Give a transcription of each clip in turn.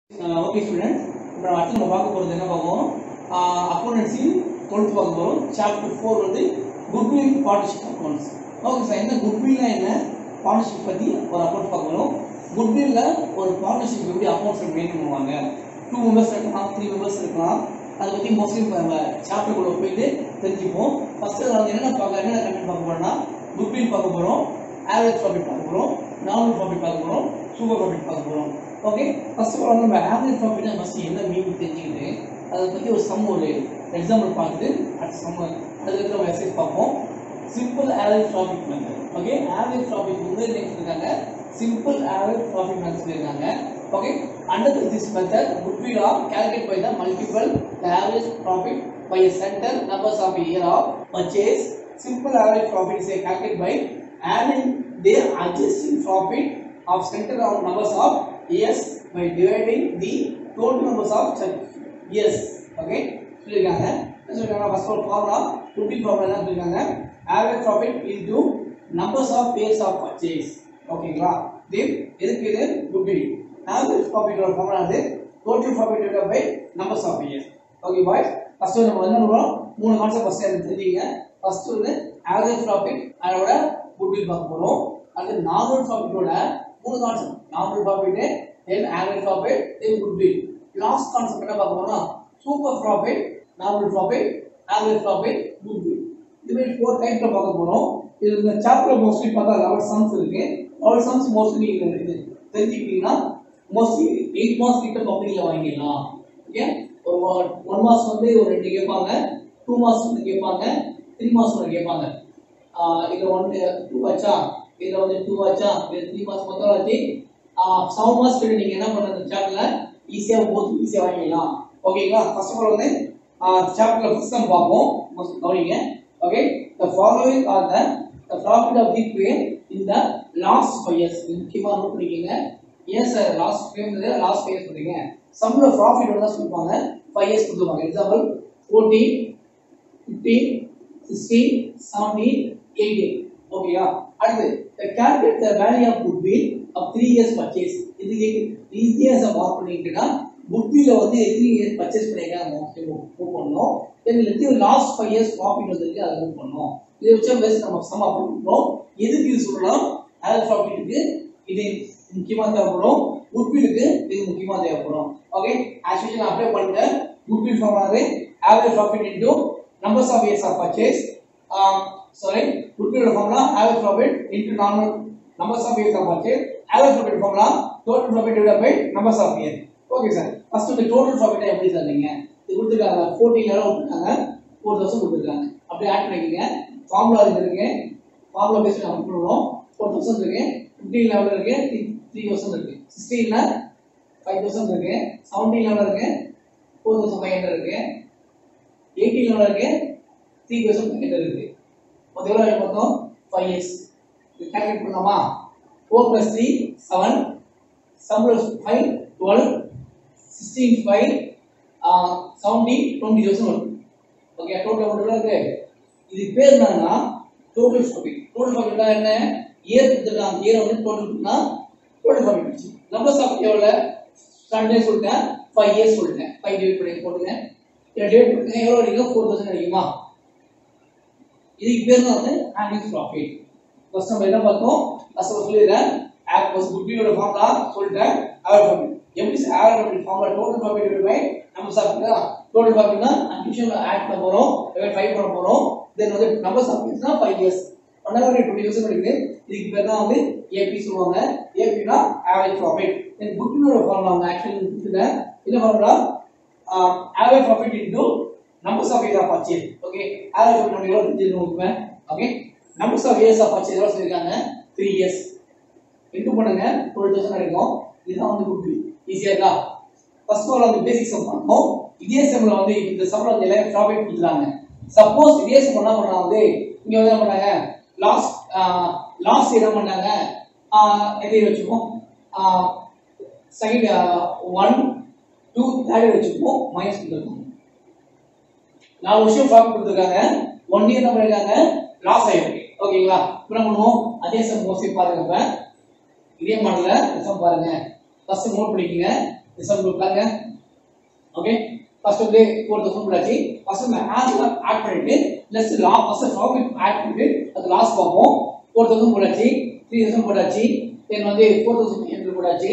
okay students இப்போ நம்ம அடுத்து நம்ம பார்க்க போகிறது என்ன பார்ப்போம் அக்கௌண்டன்ஸின் டுவெல்த் பார்க்க போகிறோம் சாப்டர் ஃபோர் வந்து goodwill partnership accounts okay sir என்ன குட்வில்னா என்ன பார்ட்னர்ஷிப் பற்றி ஒரு அக்கௌண்ட் பார்க்க போகிறோம் குட்வில்ல ஒரு பார்ட்னர்ஷிப் எப்படி அக்கௌண்ட்ஸ் மெயின்டைன் பண்ணுவாங்க டூ மெம்பர்ஸ் இருக்கலாம் த்ரீ மெம்பர்ஸ் இருக்கலாம் அதை பற்றி மோஸ்ட்லி நம்ம சாப்டருக்குள்ள போயிட்டு தெரிஞ்சுப்போம் ஃபஸ்ட்டு நம்ம என்னென்ன பார்க்க என்னென்ன கண்டென்ட் பார்க்க போகிறோம்னா குட்வில் பார்க்க போகிறோம் ஆவரேஜ் ப்ராஃபிட் பார்க்க போகிறோம் நார்மல் ப்ராஃபிட் பார்க்க போகிறோம் சூப்பர் ப்ராஃபிட் பார்க்க போகிறோம் ஓகே ஃபர்ஸ்ட் ஆஃப் ஆல் நம்ம ஆவரேஜ் ப்ராஃபிட்னா ஃபஸ்ட் என்ன மீன் தெரிஞ்சுக்கிட்டு அதை பற்றி ஒரு சம் ஒரு எக்ஸாம்பிள் பார்த்துட்டு அடுத்த சம் அதுக்கு நம்ம எக்ஸசைஸ் பார்ப்போம் simple average profit method okay average profit வந்து என்ன சொல்லியிருக்காங்க சிம்பிள் ஆவரேஜ் ப்ராஃபிட் மெத்தட் சொல்லியிருக்காங்க okay under this method goodwill are calculate by the multiple the average profit by a center numbers of a year of purchase simple average profit is a calculated by adding their adjusting profit of center of numbers of years by dividing the total numbers of such years okay சொல்லிருக்காங்க என்ன சொல்லிருக்காங்க first of formula goodwill formula என்ன சொல்லிருக்காங்க average profit into numbers of years of purchase ஓகேங்களா இது எதுக்கு இது goodwill average profit ஓட ஃபார்முலா வந்து total profit divided by numbers of years okay boys first நம்ம என்ன பண்றோம் மூணு கான்செப்ட் ஃபர்ஸ்ட் எனக்கு தெரிஞ்சுங்க ஃபர்ஸ்ட் வந்து ஆவரேஜ் ப்ராஃபிட் அதோட குட்வில் பார்க்க போறோம் அடுத்து நார்மல் ப்ராஃபிட்டோட மூணு concept normal profit then average profit then goodwill last concept என்ன பார்க்க போறோம்னா super profit normal profit average profit goodwill இது மாதிரி ஃபோர் டைப்ல பார்க்க போறோம் இது இந்த சாப்டர் மோஸ்ட்லி பார்த்தா லெவல் சம்ஸ் இருக்கு லெவல் சம்ஸ் மோஸ்ட்லி நீங்க இது தெரிஞ்சுக்கிட்டீங்கன்னா மோஸ்ட்லி எயிட் மார்க்ஸ் கிட்ட கம்பெனியில் வாங்கிடலாம் ஓகே ஒரு ஒன் மார்க்ஸ் வந்து ஒரு ரெண்டு கேட்பாங்க டூ மார்க்ஸ் வந்து கேட்பாங்க த்ரீ மார்க்ஸ் ஒன்று கேட்பாங்க இதில் ஒன்று டூ ஆச்சா இதில் வந்து டூ ஆச்சா இது த்ரீ மார்க்ஸ் மொத்தம் வச்சு செவன் மார்க்ஸ் கிட்ட நீங்கள் என்ன பண்ணுறது சாப்டரில் ஈஸியாக போத்து ஈஸியாக வாங்கிடலாம் ஓகேங்களா ஃபர்ஸ்ட் ஆஃப் ஆல் வந்து சாப்டரில் ஃபர்ஸ்ட் நம்ம பார்ப்போம் most கவனிங்க okay the following are the the profit of the பேர் இந்த லாஸ்ட் ஃபைவ் இயர்ஸ் முக்கியமாக நோட் பண்ணிக்கோங்க ஏன் sir last five last five years சொல்றீங்க சம்பள ப்ராஃபிட் தான் சொல்லுவாங்க ஃபைவ் இயர்ஸ் கொடுத்துருவாங்க example fourteen fifteen sixteen seventeen eighteen ஓகேயா அடுத்து the calculate the value of goodwill of three years purchase இது ஈஸியாக மார்க் பண்ணிக்கிட்டா குட்வில்ல வந்து எத்தனை இயர்ஸ் பர்ச்சேஸ் பண்ணியிருக்காங்க மூவ் பண்ணணும் தென் எத்தனை லாஸ்ட் ஃபைவ் இயர்ஸ் ப்ராஃபிட் வந்திருக்கு அதை மூவ் பண்ணணும் இதை வச்சு பேசி நம்ம சம் அப்ளை பண்ணுறோம் எதுக்கு இது சொல்லலாம் ஆவரேஜ் ப்ராஃபிட்டுக்கு இது முக்கியமாக தேவைப்படும் குட்விலுக்கு இது முக்கியமாக தேவைப்படும் ஓகே ஆக்சுவலி நான் அப்ளை பண்ணிட்டேன் குட்வில் ஃபார்ம் ஆனது average profit into numbers of years of purchase sorry குட்விலோட formula average profit into normal numbers of years of purchase average profit formula total profit divide by numbers of year okay sir first இந்த total profit எப்படி sir நீங்க இது கொடுத்துருக்காங்க fourteen level கொடுத்துருக்காங்க four thousand கொடுத்துருக்காங்க அப்படியே add பண்ணிக்கோங்க formula இருக்கு ஃபார்முலா பேசி நம்ம பண்ணுறோம் ஃபோர் தௌசண்ட் இருக்கு ஃபிஃப்டீன் லெவல் இருக்கு த்ரீ தௌசண்ட் இருக்கு சிக்ஸ்டீன்ல ஃபைவ் தௌசண்ட் இருக்கு செவன்டீன் லெவல் இருக்கு ஃபோர் தௌசண்ட் ஃபைவ் ஹண்ட்ரட் இருக்கு எயிட்டீன் லெவல் இருக்கு த்ரீ தௌசண்ட் ஃபைவ் ஹண்ட்ரட் இருக்கு மொத்தம் எவ்வளோ ஆயிடும் மொத்தம் ஃபைவ் இயர்ஸ் இது கால்குலேட் பண்ணலாமா four plus three seven seven plus five twelve sixteen five seventeen twenty thousand வரும் ஓகே டோட்டல் எவ்வளோ இருக்கு இது பேர் என்னன்னா டோட்டல் ப்ராஃபிட் டோட்டல் ப்ராஃபிட்னா என்ன இயர் கொடுத்துருக்காங்க இயர் வந்து டோட்டல்னா டோட்டல் ப்ராஃபிட் நம்பர்ஸ் ஆஃப் எவ்வளோ சண்டே சொல்லிட்டேன் ஃபைவ் இயர்ஸ் சொல்லிட்டேன் ஃபைவ் டிவைட் பண்ணி போட்டுங்க இதில் டிவைட் பண்ணுங்க எவ்வளோ அடிக்கும் ஃபோர் தௌசண்ட் அடிக்குமா இதுக்கு பேர் தான் வந்து ஆனுவல் ப்ராஃபிட் ஃபர்ஸ்ட் நம்ம என்ன பார்த்தோம் ஃபர்ஸ்ட் நம்ம சொல்லிடுறேன் ஆப் ஃபர்ஸ்ட் குட்விலோட ஃபார்முலா சொல்லிட்டேன் ஆவரேஜ் ப்ராஃபிட் எப்படி sir average profit formula total profit divide by நம்ம சாப்பிட்டா டோட்டல் ப்ராஃபிட்னா அடிஷன் ஆட் பண்ண போறோம் டிவைட் 5 பண்ண போறோம் தென் வந்து நம்பர்ஸ் ஆஃப் இயர்ஸ்னா 5 இயர்ஸ் ஒன்னாவது டுவெண்ட்டி தௌசண்ட் இருக்குது இதுக்கு பேர் தான் வந்து ஏபி சொல்லுவாங்க ஏபினா ஆவரேஜ் ப்ராஃபிட் தென் குட்விலோட ஃபார்முலா அவங்க ஆக்சுவலி கொடுத்துட்டேன் என்ன formula average profit into numbers of year of purchase okay average profit நம்ம எவ்வளோ தெரிஞ்சுக்கணும் okay numbers of years of purchase எவ்வளோ சொல்லியிருக்காங்க த்ரீ இயர்ஸ் இன்டூ பண்ணுங்க டுவெல் தௌசண்ட் கிடைக்கும் இதுதான் வந்து குட் ஈஸியாக இருக்கா ஃபர்ஸ்ட் ஆல் வந்து பேசிக் சம் பண்ணோம் இதே சம்ல வந்து இந்த சம்ல வந்து எல்லாரும் ப்ராஃபிட் கொடுத்துறாங்க சப்போஸ் இதே சம் என்ன பண்ணா வந்து இங்க வந்து என்ன பண்ணாங்க லாஸ்ட் லாஸ்ட் என்ன பண்ணாங்க எதை வச்சுப்போம் செகண்ட் ஒன் டூ தேர்ட் வச்சுப்போம் மைனஸ் கொடுத்துருக்கோம் நாலு வருஷம் ப்ராஃபிட் கொடுத்துருக்காங்க ஒன் இயர் என்ன பண்ணிருக்காங்க லாஸ் ஆயிருக்கு ஓகேங்களா இப்போ என்ன பண்ணுவோம் அதே சம் மோஸ்ட்லி பாருங்க இப்ப இதே மாடல சம் பாருங்க ஃபர்ஸ்ட் நோட் பண்ணிக்கங்க ரிசல்ட் கொடுப்பாங்க ஓகே ஃபர்ஸ்ட் வந்து ஃபோர் தௌசண்ட் போடாச்சு ஃபர்ஸ்ட் இந்த ஆட் ஆட் பண்ணிட்டு லெஸ் லா ஃபர்ஸ்ட் ப்ராஃபிட் ஆட் பண்ணிட்டு அது லாஸ் பார்ப்போம் ஃபோர் தௌசண்ட் போடாச்சு த்ரீ தௌசண்ட் போடாச்சு தென் வந்து ஃபோர் தௌசண்ட் ஹண்ட்ரட் போடாச்சு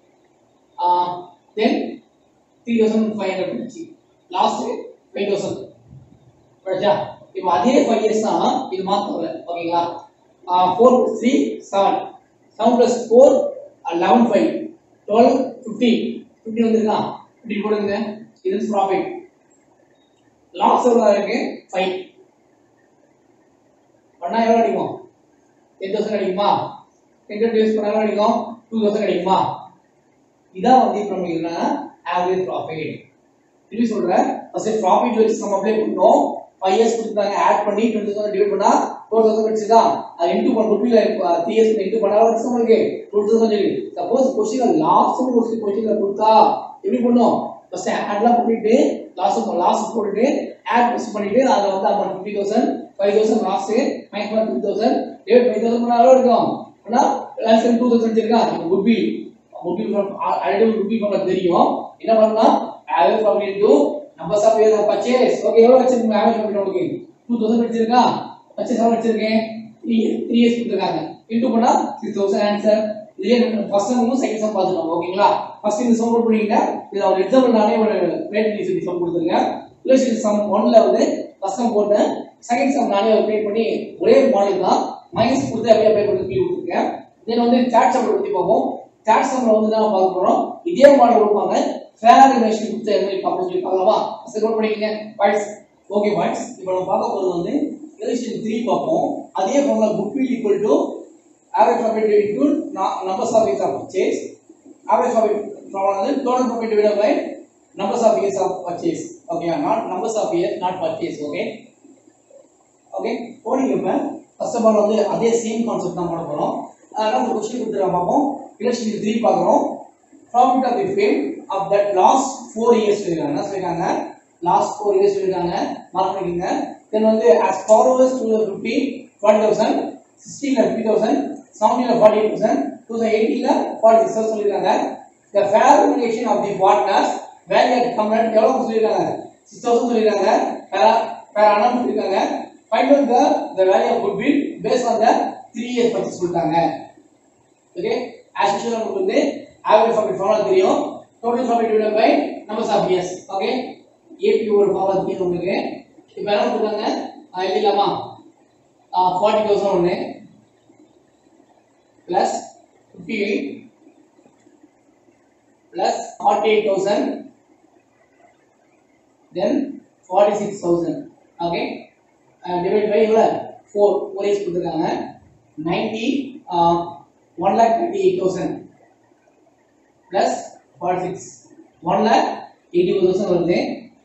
then three thousand five hundred போடாச்சு லாஸ்ட் ஃபைவ் தௌசண்ட் போடாச்சா இப்போ அதே ஃபைவ் இயர்ஸ் தான் இது மாற்றல ஓகேங்களா four plus three seven seven plus four eleven five twelve fifteen fifteen வந்துருக்கா ஃபிஃப்டீன் போடுங்க இது ப்ராஃபிட் லாஸ் எவ்வளோ இருக்கு ஃபைவ் பண்ணா எவ்வளோ கிடைக்கும் டென் தௌசண்ட் கிடைக்குமா டென் யூஸ் பண்ணா எவ்வளோ கிடைக்கும் டூ தௌசண்ட் கிடைக்குமா இதான் வந்து இப்போ நமக்கு என்ன ஆவரேஜ் ப்ராஃபிட் திரும்பி சொல்றேன் ஃபர்ஸ்ட் ப்ராஃபிட் வச்சு நம்ம அப்ளை பண்ணோம் ஃபைவ் இயர்ஸ் கொடுத்தாங்க ஆட் பண்ணி டுவெண்ட்டி தௌசண்ட் டிவைட் பண்ணா ஃபோர் தௌசண்ட் கிடைச்சதா அது இன்டூ பண்ண ருபீல த்ரீ இயர்ஸ் இன்டூ பண்ணா வச்சு உங்களுக்கு டூ தௌசண்ட் சொல்லி சப்போஸ் கொஸ்டின் லாஸ்ட் ஒரு கொஸ்டின் கொடுத்தா எப்படி பண்ணும் ஃபர்ஸ்ட் ஆட்லாம் பண்ணிட்டு லாஸ் லாஸ் போட்டுட்டு ஆட் மிஸ் பண்ணிட்டு அதுல வந்து amount fifty thousand five thousand loss minus பண்ண two thousand divide five thousand பண்ணா எவ்வளோ இருக்கும் ஆனா லாஸ்ட் டூ தௌசண்ட் இருக்கா குட் பி குட் பி ஆல்ரெடி குட் பி பண்ண தெரியும் என்ன பண்ணலாம் average profit into numbers of years purchase okay எவ்வளவு வச்சிருக்கீங்க ஆவரேஜ் ப்ராஃபிட் உங்களுக்கு 2000 வச்சிருக்கா பர்ச்சேஸ் எவ்வளவு வச்சிருக்கேன் 3 3 இயர்ஸ் கொடுத்திருக்காங்க இன்டு பண்ணா 6000 ஆன்சர் இதே ஃபர்ஸ்ட் சம்மும் செகண்ட் சம் பார்த்துட்டோம் ஓகேங்களா ஃபர்ஸ்ட் இந்த சம் பண்ணிட்டா இது ஒரு எக்ஸாம்பிள் நானே ஒரு ரேட் சொல்லி சம் கொடுத்துருக்கேன் ரிலேஷன் சம் 1ல வந்து ஃபர்ஸ்ட் சம் போட்டேன் செகண்ட் சம் நானே அப்ளை பண்ணி ஒரே மாடல் தான் மைனஸ் கொடுத்து அப்படியே அப்ளை பண்ணி சொல்லி கொடுத்துருக்கேன் தென் வந்து சாட் சம் பத்தி பார்ப்போம் சாட் சம்ல வந்து தான் பார்க்க போறோம் இதே மாடல் கொடுப்பாங்க ஃபேர் ரிலேஷன் கொடுத்து எது மாதிரி பார்ப்போம் சொல்லி பார்க்கலாமா ஃபர்ஸ்ட் நோட் பண்ணிக்கங்க பாய்ஸ் ஓகே பாய்ஸ் இப்போ நம்ம பார்க்க போறது வந்து ரிலேஷன் 3 பார்ப்போம் அதே formula goodwill equal to average profit into nu- numbers of years of purchase average profit formula வந்து total profit divided by numbers of years of purchase okay not numbers of years not purchase okay okay போனீங்க இப்ப first of all வந்து அதே same concept தான் போட போறோம் அதனால ஒரு கொஸ்டின் கொடுத்துருக்க பார்ப்போம் எலெக்ஷன் த்ரீ பார்க்குறோம் ப்ராஃபிட் ஆஃப் தி ஃபேம் of that last four years சொல்லியிருக்காங்க என்ன சொல்லியிருக்காங்க லாஸ்ட் ஃபோர் இயர்ஸ் சொல்லியிருக்காங்க மார்க் பண்ணிக்கோங்க தென் வந்து as followers two fifty forty thousand சிக்ஸ்டீனில் ஃபிஃப்டி தௌசண்ட் செவன்டீனில் forty eight thousand two thousand எயிட்டீனில் ஃபார்ட்டி சிக்ஸ் தௌசண்ட் சொல்லியிருக்காங்க the fair valuation of the partners value at கம்பெனட் எவ்வளோ சொல்லியிருக்காங்க சிக்ஸ் தௌசண்ட் சொல்லியிருக்காங்க பேரா பேரா அனௌன்ஸ் சொல்லியிருக்காங்க find out the the value of goodwill based on the three years purchase சொல்லிட்டாங்க ஓகே ஆஸ் யூஷுவல் நமக்கு வந்து ஆவரேஜ் ப்ராஃபிட் ஃபார்முலா தெரியும் total profit divided by numbers of years okay AP ஒரு formula தெரியும் உங்களுக்கு இப்போ என்ன கொடுத்தாங்க எழுதிடலாமா ஃபார்ட்டி தௌசண்ட் ஒன்று plus fifty eight plus forty eight thousand then forty six thousand okay divide by எவ்வளோ ஃபோர் ஃபோர் இயர்ஸ் கொடுத்துருக்காங்க ninety one lakh thirty eight thousand plus forty six one lakh eighty four thousand வருது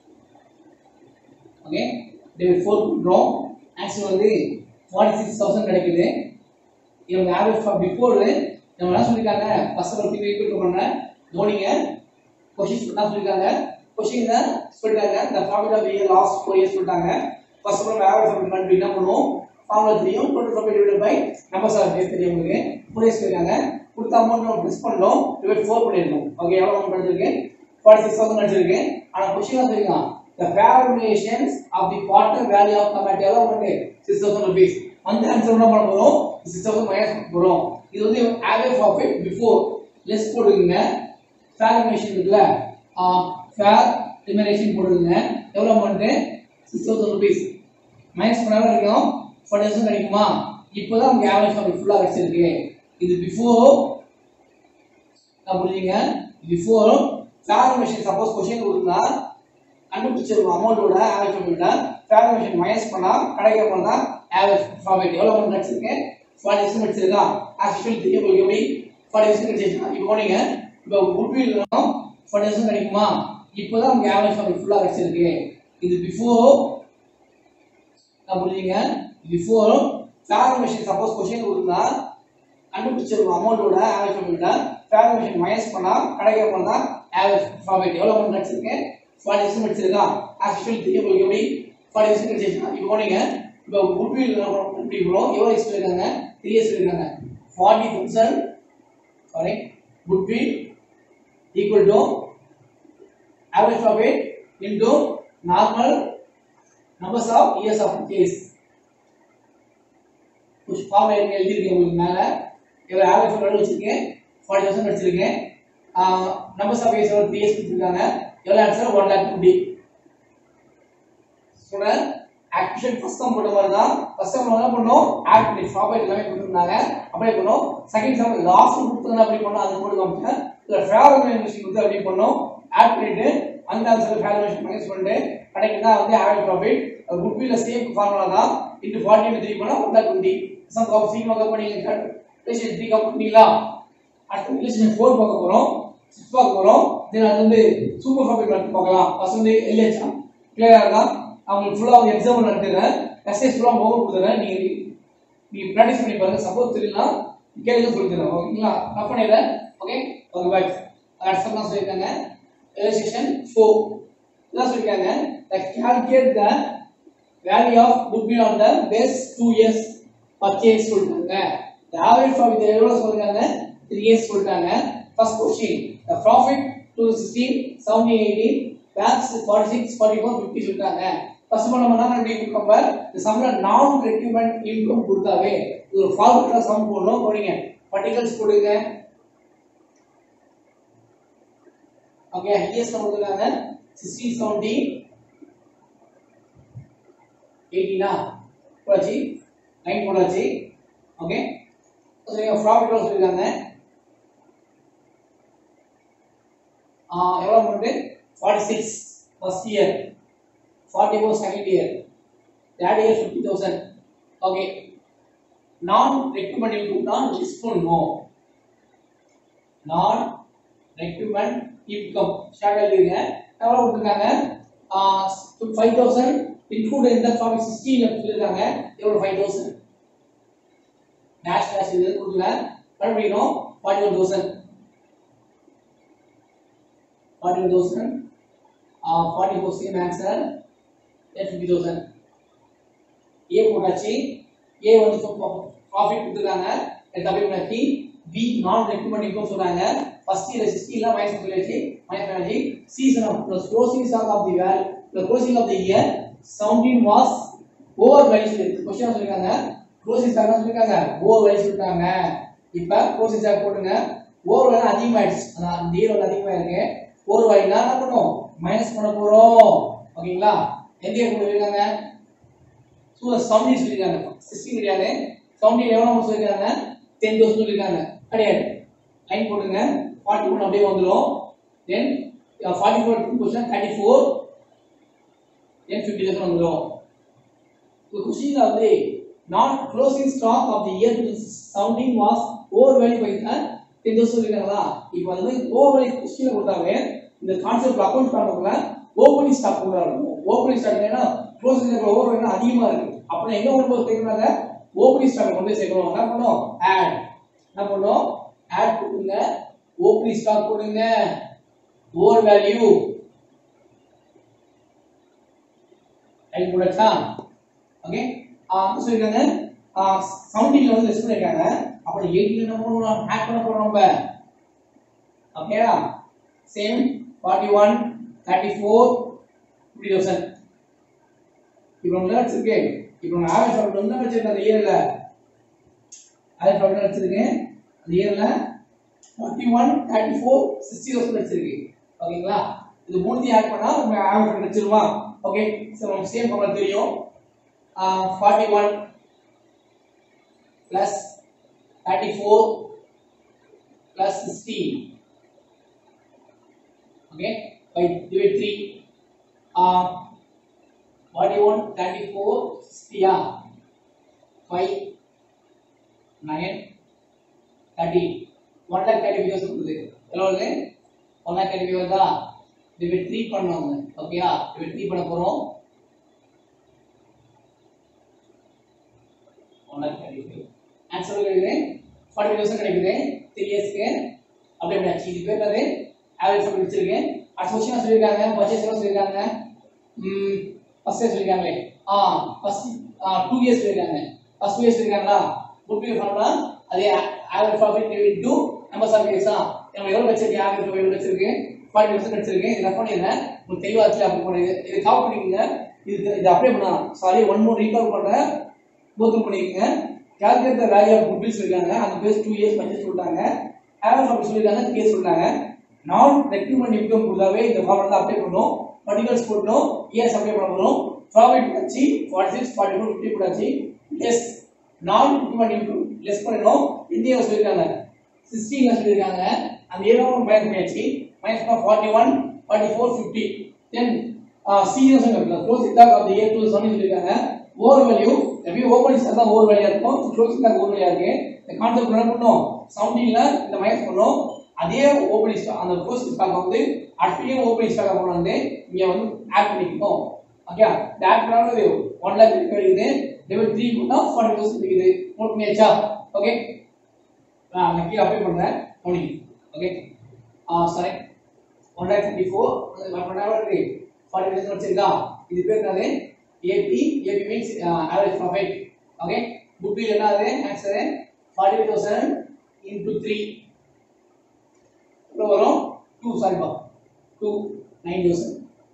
okay divide four பண்ணுறோம் actual வந்து forty six thousand கிடைக்குது இவங்க average for before நம்ம என்ன சொல்லியிருக்காங்க ஃபர்ஸ்ட் ஒரு ஃபிகர் ஈக்குவல் பண்ணேன் தோனிங்க கொஷின்ஸ் என்ன சொல்லியிருக்காங்க கொஷின் சொல்லிட்டாங்க இந்த profit of year last four years சொல்லிட்டாங்க first of all average of country என்ன பண்ணுவோம் ஃபார்முலா தெரியும் total profit divide by numbers of days தெரியும் உங்களுக்கு ஃபோர் இயர்ஸ் இருக்காங்க கொடுத்த அமௌண்ட் நம்ம ப்ளஸ் பண்ணோம் டிவைட் ஃபோர் பண்ணிருக்கோம் ஓகே எவ்வளோ அமௌண்ட் கிடைச்சிருக்கு ஃபார்ட்டி சிக்ஸ் தௌசண்ட் கிடைச்சிருக்கு ஆனால் கொஷின் சொல்லியிருக்கான் the valuations of the quarter value of commodity எவ்வளோ வந்து சிக்ஸ் தௌசண்ட் ருபீஸ் வந்து ஆன்சர் என்ன பண்ண போகிறோம் சிக்ஸ் தௌசண்ட் மைனஸ் பண்ண போகிறோம் இது வந்து ஆவரேஜ் ப்ராஃபிட் பிஃபோர் லெஸ் போடுவீங்க ஃபேர் ரிமினேஷன் இருக்குல்ல ஃபேர் ரிமினேஷன் போடுவீங்க எவ்வளோ amount six thousand rupees minus பண்ண எவ்வளோ கிடைக்கும் ஃபார்ட்டி தௌசண்ட் கிடைக்குமா இப்போ தான் உங்களுக்கு ஆவரேஜ் ப்ராஃபிட் ஃபுல்லாக கிடைச்சிருக்கு இது பிஃபோர் நான் புரியுங்க before fair remuneration suppose question கொடுத்தா கண்டுபிடிச்சிருக்கும் அமௌண்ட்டோட ஆவரேஜ் ப்ராஃபிட்டை ஃபேர் ரிமினேஷன் மைனஸ் பண்ணா கிடைக்கிற அமௌண்ட் தான் ஆவரேஜ் ப்ராஃபிட் எவ்வளோ அமௌண்ட் கிடைச்சிருக்கு ஃபார்ட்டி பர்சன்ட் கிடைச்சிருக்கா ஆக்சுவல் தெரியும் உங்களுக்கு எப்படி ஃபார்ட்டி பர்சன்ட் கிடைச்சிருக்கா இப்போ நீங்க இப்போ குட்வில் ஃபார்ட்டி பர்சன்ட் கிடைக்குமா இப்போதான் உங்களுக்கு ஆவரேஜ் ப்ராஃபிட் ஃபுல்லாக கிடைச்சிருக்கு இது பிஃபோர் நான் புரியுங்க before fair remuneration suppose question கொடுத்தா கண்டுபிடிச்சிருக்கும் அமௌண்ட்டோட ஆவரேஜ் ப்ராஃபிட்டை ஃபேர் ரிமினேஷன் மைனஸ் பண்ணா கிடைக்கிற அமௌண்ட் தான் ஆவரேஜ் ப்ராஃபிட் எவ்வளோ அமௌண்ட் கிடைச்சிருக்கு ஃபார்ட்டி பர்சன்ட் கிடைச்சிருக்கா ஆக்சுவல் தெரியும் உங்களுக்கு எப்படி ஃபார்ட்டி பர்சன்ட் கிடைச்சிருக்கா இப்போ நீங்க இப்போ குட்வில் எப்படி வரும் எவ்வளோ எக்ஸ் இருக்காங்க த்ரீ இயர்ஸ் இருக்காங்க forty thousand sorry goodwill equal to average profit into normal numbers of years of purchase புஷ் ஃபார்ம் எழுதியிருக்கேன் உங்களுக்கு மேல இவர் ஆவரேஜ் எவ்வளவு வச்சிருக்கேன் ஃபார்ட்டி தௌசண்ட் வச்சிருக்கேன் நம்பர்ஸ் ஆஃப் இயர்ஸ் எவ்வளோ த்ரீ இயர்ஸ் கொடுத்துருக்காங்க எவ்வளோ answer one lakh fifty student action first sum போட்ட மாதிரி தான் ஃபர்ஸ்ட் சம் என்ன பண்ணோம் ஆட் பண்ணி ப்ராஃபிட் எல்லாமே கொடுத்துருந்தாங்க அப்ளை பண்ணோம் செகண்ட் சம் லாஸ் கொடுத்துருந்தா அப்படி பண்ணோம் அது போட்டு காமிச்சேன் இதில் ஃபேர் வேல்யூஷன் கொடுத்து அப்படி பண்ணோம் ஆட் பண்ணிட்டு அந்த ஆன்சர் ஃபேர் வேல்யூஷன் மைனஸ் பண்ணிட்டு கடைக்கு தான் வந்து ஆவரேஜ் ப்ராஃபிட் குட்வில்ல சேம் ஃபார்முலா தான் இன்டு ஃபார்ட்டி இன்டு த்ரீ பண்ணால் ஒன் லேக் டுவெண்ட்டி சம் கப் சீக்கிரம் கப் பண்ணி ரிலேஷன் த்ரீ கப் பண்ணீங்களா அடுத்து ரிலேஷன் ஃபோர் பார்க்க போகிறோம் சிக்ஸ் பார்க்க போகிறோம் தென் அது வந்து சூப்பர் ப்ராஃபிட் பார்க்கலாம் ஃபர்ஸ்ட் வந்து எல்ஹெச்ஆ கிளியரா இருக்கா அவங்களுக்கு ஃபுல்லா வந்து எக்ஸாம்பிள் நடத்துறேன் எஸ்ஏஸ் ஃபுல்லா ஓவர் கொடுத்துறேன் நீங்க நீங்க பிராக்டிஸ் பண்ணி பாருங்க சப்போஸ் தெரியலனா கேளுங்க சொல்லி தரேன் ஓகேங்களா ரஃப் பண்ணிடுறேன் ஓகே ஓகே பாய் அடுத்த தான் சொல்லியிருக்காங்க illustration 4 இதான் சொல்லியிருக்காங்க the calculate the value of goodwill on the base 2 years purchase சொல்லிட்டாங்க the average profit எவ்வளவு சொல்றாங்க 3 years சொல்லிட்டாங்க first question the profit to 16 17 18 பேக்ஸ் 46 44 50 சொல்லிட்டாங்க ஃபர்ஸ்ட் நம்ம என்ன பண்ணி கம்பேர் இந்த சம்ல நான் ரெக்யூமெண்ட் இன்கம் கொடுத்தாவே இது ஒரு ஃபார்முலா சம் போடணும் போடுங்க பார்ட்டிகல்ஸ் கொடுங்க ஓகே ஹையஸ்ட் கொடுத்துருக்காங்க 60 70 18 போடாச்சு 9 போடாச்சு ஓகே சரிங்க ப்ராஃபிட் சொல்லிருக்காங்க ஆ எவ்வளவு amount 46 first year 44 second year third year 50000 okay non recommend income தான் லிஸ்ட் பண்ணணும் நான் ரெக்கமெண்ட் இன்கம் ஸ்டார்ட் எழுதிருங்க எவ்வளவு கொடுத்துருக்காங்க ஃபைவ் தௌசண்ட் இன்க்ளூட் இந்த ஃபார்ட்டி சிக்ஸ்டீன் சொல்லியிருக்காங்க எவ்வளோ ஃபைவ் தௌசண்ட் டேஷ் டேஷ் இது கொடுக்கல கண்டுபிடிக்கணும் forty one thousand forty one thousand forty four same answer ten fifty thousand A போட்டாச்சு ஏ வந்து ப்ராஃபிட் கொடுத்துருக்காங்க கம்மி பண்ணாச்சு பி நான் ரெக்கமெண்ட் இன்கம் சொன்னாங்க ஃபர்ஸ்ட் இயர் 16 ல மைனஸ் சொல்லியாச்சு மைனஸ் பண்ணாச்சு season of plus closing stock of the well the closing of the year 17 was over value சொல்லிருக்கு क्वेश्चन சொல்லிருக்காங்க க்ளோசிங் ஸ்டாக் சொல்லிருக்காங்க ஓவர் வேல்யூ சொல்லிருக்காங்க இப்போ க்ளோசிங் ஸ்டாக் போடுங்க ஓவர் வேல்யூ அதிகமாயிடுச்சு அதான் அந்த இயர் வந்து அதிகமா இருக்கு ஓவர் வேல்யூ என்ன பண்ணும் மைனஸ் பண்ண போறோம் ஓகேங்களா எந்த இயர் கொடுத்துருக்காங்க சூப்பர் செவன்டி சொல்லியிருக்காங்க சிக்ஸ்டீன் கிடையாது செவன்டி எவ்வளோ சொல்லியிருக்காங்க டென் தௌசண்ட் சொல்லியிருக்காங்க கிடையாது லைன் போடுங்க ஃபார்ட்டி ஒன் அப்படியே வந்துடும் then forty four question thirty four then fifty thousand வந்துடும் இப்போ கொஸ்டின் வந்து நான் closing stock of the year seventeen was over value by ten thousand சொல்லியிருக்காங்களா இப்போ வந்து ஓவர் வேல்யூ கொஸ்டின் கொடுத்தாவே இந்த கான்செப்ட் அக்கௌண்ட் பண்ணுறதுல ஓப்பனிங் ஸ்டாக் கூட இருக்கும் ஓப்பனிங் ஸ்டாக் ஏன்னா க்ளோசிங் ஸ்டாக் ஓவர் வேல்யூ அதிகமாக இருக்கு அப்போ எங்க கொண்டு போய் சேர்க்கறாங்க ஓப்பனிங் ஸ்டாக் கொண்டு போய் சேர்க்கணும் என்ன பண்ணோம் ஆட் என்ன பண்ணோம் ஆட் கொடுங்க ஓப்பனிங் ஸ்டாக் கொடுங்க ஓவர் வேல்யூ ரைட் போடச்சா ஓகே ஆ சொல்லிருக்காங்க செவன்டீன்ல வந்து லெஸ் பண்ணிருக்காங்க அப்புறம் எயிட்டீன் என்ன பண்ணுவோம் ஆட் பண்ண போறோம் நம்ம ஓகேடா same forty one thirty four fifty thousand இப்போ நம்ம வச்சிருக்கேன் இப்போ நான் ஆவரேஜ் ப்ராஃபிட் வந்து வச்சிருக்கேன் அந்த இயர்ல ஆவரேஜ் ப்ராஃபிட் வச்சிருக்கேன் அந்த இயர்ல forty one thirty four sixty thousand வச்சிருக்கு ஓகேங்களா இது மூணுத்தையும் ஆட் பண்ணா நம்ம ஆவரேஜ் கிடைச்சிருவான் ஓகே சார் நமக்கு சேம் ஃபார்முலா தெரியும் forty one plus thirty four plus sixty okay by divide three forty one thirty four சிக்ஸ்டியா five nine thirty one lakh thirty five thousand கொடுக்குது எவ்வளோ வருது ஒன் லேக் தேர்ட்டி ஃபைவ் வருதா டிவைட் த்ரீ பண்ணுவாங்க ஓகேயா divide three பண்ண போகிறோம் one lakh thirty five answer கிடைக்குது ஃபார்ட்டி ஃபைவ் தௌசண்ட் கிடைக்குது த்ரீ இயர்ஸ்க்கு அப்படியே அப்படியே இது பேர் என்னது ஆவரேஜ் சொல்லி வச்சிருக்கேன் அடுத்த கொஸ்டின் சொல்லியிருக்காங்க பர்ச்சேஸ் எவ்வளோ சொல்லியிருக்காங்க ஃபர்ஸ்ட் இயர் சொல்லியிருக்காங்களே ஆ ஃபர்ஸ்ட் டூ இயர்ஸ் சொல்லியிருக்காங்க ஃபர்ஸ்ட் டூ இயர்ஸ் சொல்லியிருக்காங்களா குட் பி ஃபார்முலா அதே average profit divide to numbers of இயர்ஸா நம்ம எவ்வளவு வச்சிருக்கேன் ஆவரேஜ் எவ்வளவு வச்சிருக்கேன் ஃபார்ட்டி பர்சன்ட் வச்சிருக்கேன் இதை பண்ணிடுறேன் உங்களுக்கு தெளிவா வச்சு அப்படி பண்ணுங்க இதை காப்பி பண்ணிக்கோங்க இது இது அப்ளை பண்ணா சாரி ஒன் மோர் ரீகால் பண்றேன் கோத்ரூ பண்ணிக்கோங்க calculate the value of goodwill சொல்லிருக்காங்க அந்த பேஸ் டூ இயர்ஸ் பட்ஜெட் சொல்லிட்டாங்க ஆவரேஜ் ப்ராஃபிட் சொல்லிருக்காங்க த்ரீ இயர்ஸ் சொல்லிட்டாங்க நான் ரெக்ரூட்மெண்ட் இன்கம் கொடுத்தாவே இந்த ஃபார்முலா தான் அப்ளை பண்ணணும் பர்டிகுலர்ஸ் போட்டணும் இயர்ஸ் அப்ளை பண்ண போகிறோம் ப்ராஃபிட் வச்சு forty six forty four fifty போட்டாச்சு less non recruitment income less பண்ணணும் இந்தியாவை சொல்லியிருக்காங்க சிக்ஸ்டீன்ல சொல்லியிருக்காங்க அந்த ஏழாவும் மைனஸ் பண்ணியாச்சு மைனஸ் பண்ணால் forty one forty four fifty then serious close stock of the year two seven சொல்லியிருக்காங்க ஓவர் வேல்யூ எப்பயும் ஓப்பனிங் தான் ஓவர் வேல்யூ இருக்கும் க்ளோசிங் தான் ஓவர் வேல்யூ இருக்கு இந்த கான்செப்ட் என்ன பண்ணோம் செவன்டீன்ல இந்த மைனஸ் பண்ணோம் அதே ஓப்பனிங் ஸ்டாக் அந்த க்ளோஸ் ஸ்டாக் வந்து அப்படியே ஓப்பனிங் ஸ்டாக் கொண்டு வந்து இங்க வந்து ஆட் பண்ணிக்கணும் ஓகே இந்த ஆட் பண்ணாலும் ஒன் லேக் இருக்குது லெவல் த்ரீ பண்ணா ஃபார்ட்டி தௌசண்ட் இருக்குது நோட் பண்ணியாச்சா ஓகே நான் கீழே அப்ளை பண்றேன் மணி ஓகே ஆ சரி one lakh fifty four one பண்ண இருக்கு ஃபார்ட்டி தௌசண்ட் வச்சிருக்கா இது பேர் என்னது AB AB means average profit okay book bill என்னது answer forty thousand into three எவ்வளோ வரும் டூ சாரிப்பா two nine thousand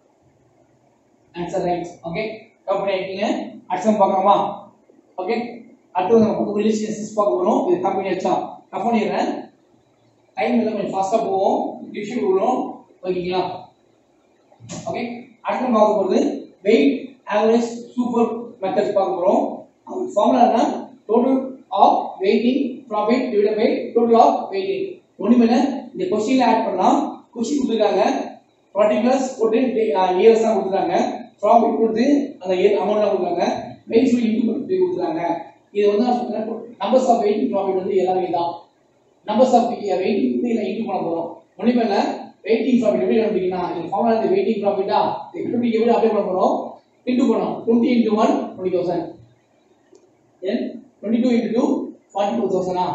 answer right okay company ஆகிட்டீங்க அடுத்த பார்க்கலாமா ஓகே அடுத்து நம்ம பக்கம் ரிலேஷன்ஷிப்ஸ் பார்க்க போகிறோம் இது கம்பெனி வச்சா கட் பண்ணிடுறேன் டைம் இல்லை கொஞ்சம் ஃபாஸ்ட்டாக போவோம் டிவிஷன் விடுறோம் ஓகேங்களா ஓகே அடுத்து நம்ம பார்க்க போகிறது வெயிட் ஆவரேஜ் சூப்பர் மெத்தட்ஸ் பார்க்க போகிறோம் அந்த ஃபார்முலா என்ன total of weighting profit divide by total of weighting ஒன்றுமே இல்லை இந்த கொஸ்டினில் ஆட் பண்ணால் கொஸ்டின் கொடுத்துருக்காங்க பர்டிகுலர்ஸ் போட்டு இயர்ஸ் தான் கொடுத்துருக்காங்க ப்ராஃபிட் கொடுத்து அந்த இயர் அமௌண்ட் தான் கொடுத்தாங்க வெயிட் சொல்லி இன்டூ பண்ணி கொடுத்துருக்காங்க இது வந்து நான் சொன்னேன் நம்பர்ஸ் ஆஃப் வெயிட்டிங் ப்ராஃபிட் வந்து எல்லாமே தான் நம்பர்ஸ் ஆஃப் வெயிட்டிங் வந்து இதில் இன்டூ பண்ண போகிறோம் ஒன்றுமே இல்லை வெயிட்டிங் ப்ராஃபிட் எப்படி கண்டுபிடிக்கனா இந்த ஃபார்முலா இந்த வெயிட்டிங் ப்ராஃபிட்டா எப்படி எப்படி அப்ளை பண்ண போகிறோம் இன்டூ பண்ணோம் twenty into one twenty thousand then twenty two into two forty two தௌசண்டா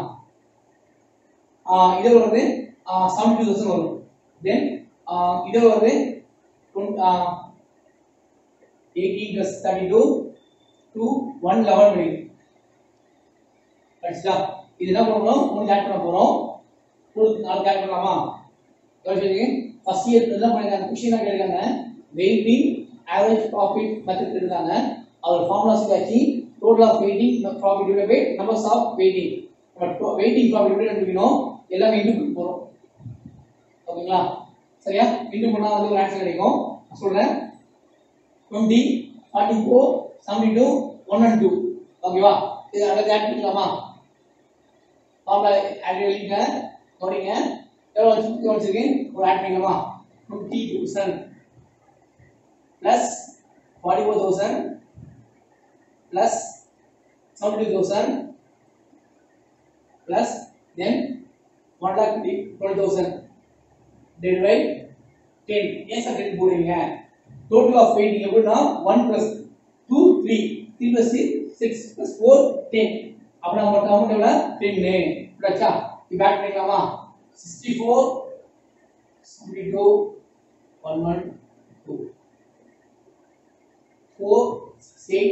இதில் வந்து செவன்டி டூ தௌசண்ட் வரும் தென் இதில் வந்து eighteen plus thirty two two one eleven minute கரெக்டா இது என்ன பண்ணணும் மூணு ஆட் பண்ண போகிறோம் மூணு நாலு ஆட் பண்ணலாமா ஃபர்ஸ்ட் இயர் என்ன பண்ணிருக்காங்க கொஸ்டின் தான் கேட்காங்க வெயிட்டிங் ஆவரேஜ் ப்ராஃபிட் மெத்தட் இருக்காங்க அவர் ஃபார்முலாஸ் வச்சு total of weighting profit divide by numbers of weighting நம்ம வெயிட்டிங் ப்ராஃபிட் எப்படி கண்டுபிடிக்கணும் எல்லாமே இன்டு பண்ண போகிறோம் ஓகேங்களா சரியா இன்டு பண்ணால் வந்து ஒரு ஆன்சர் கிடைக்கும் நான் சொல்கிறேன் twenty forty four seventy two one and two ஓகேவா இது அடுத்து ஆட் பண்ணிக்கலாமா ஃபார்முலா ஆட் எழுதிங்க கவனிங்க எவ்வளோ வச்சு வச்சிருக்கேன் ஒரு ஆட் பண்ணிக்கலாமா twenty thousand plus forty four thousand plus seventy two thousand plus then one lakh twenty thousand divide by ten ஏன் சார் டென் போடுறீங்க டோட்டல் ஆஃப் வெயிட்டிங் எப்படின்னா one plus two three three plus six plus four ten அப்போ நம்ம மொத்தம் amount எவ்வளோ டென்னு இப்படிச்சா இப்போ add பண்ணிக்கலாமா sixty four seventy two one one two four six eight